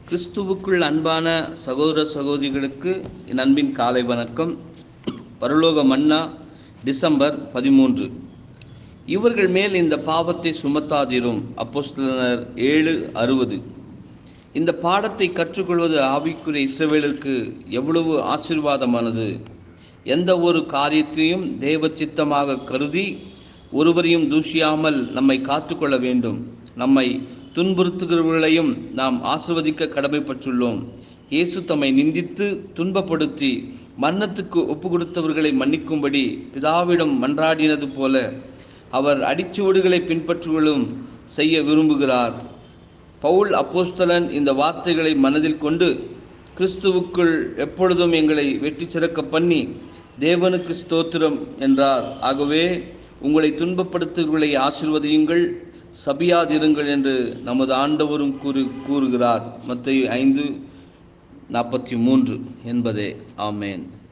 கிறிஸ்துவுக்குள் அன்பான சகோதர சகோதரிகளுக்கு என் அன்பின் காலை வணக்கம் பரலோக மன்னா டிசம்பர் பதிமூன்று இவர்கள் மேல் இந்த பாவத்தை சுமத்தாதிரும் அப்போஸ்தலர் ஏழு அறுபது இந்த பாடத்தை கற்றுக்கொள்வது ஆவிக்குரிய இஸ்ரவேலுக்கு எவ்வளவு ஆசீர்வாதமானது எந்த ஒரு காரியத்தையும் தேவ சித்தமாக கருதி ஒருவரையும் தூஷியாமல் நம்மை காத்துக்கொள்ள வேண்டும் நம்மை துன்புறுத்துகிறவர்களையும் நாம் ஆசிர்வதிக்க கடமைப்பட்டுள்ளோம் இயேசு தம்மை நிந்தித்து துன்பப்படுத்தி மரணத்துக்கு ஒப்பு கொடுத்தவர்களை மன்னிக்கும்படி பிதாவிடம் மன்றாடினது போல அவர் அடிச்சுவடுகளை பின்பற்றுவதும் செய்ய விரும்புகிறார் பவுல் அப்போஸ்தலன் இந்த வார்த்தைகளை மனதில் கொண்டு கிறிஸ்துவுக்குள் எப்பொழுதும் எங்களை வெற்றி சிறக்க பண்ணி தேவனுக்கு ஸ்தோத்திரம் என்றார் ஆகவே உங்களை துன்பப்படுத்துகிறவர்களை ஆசிர்வதியுங்கள் சபியாதிருங்கள் என்று நமது ஆண்டவரும் கூறு கூறுகிறார் மத்திய ஐந்து நாற்பத்தி மூன்று என்பதே ஆமேன்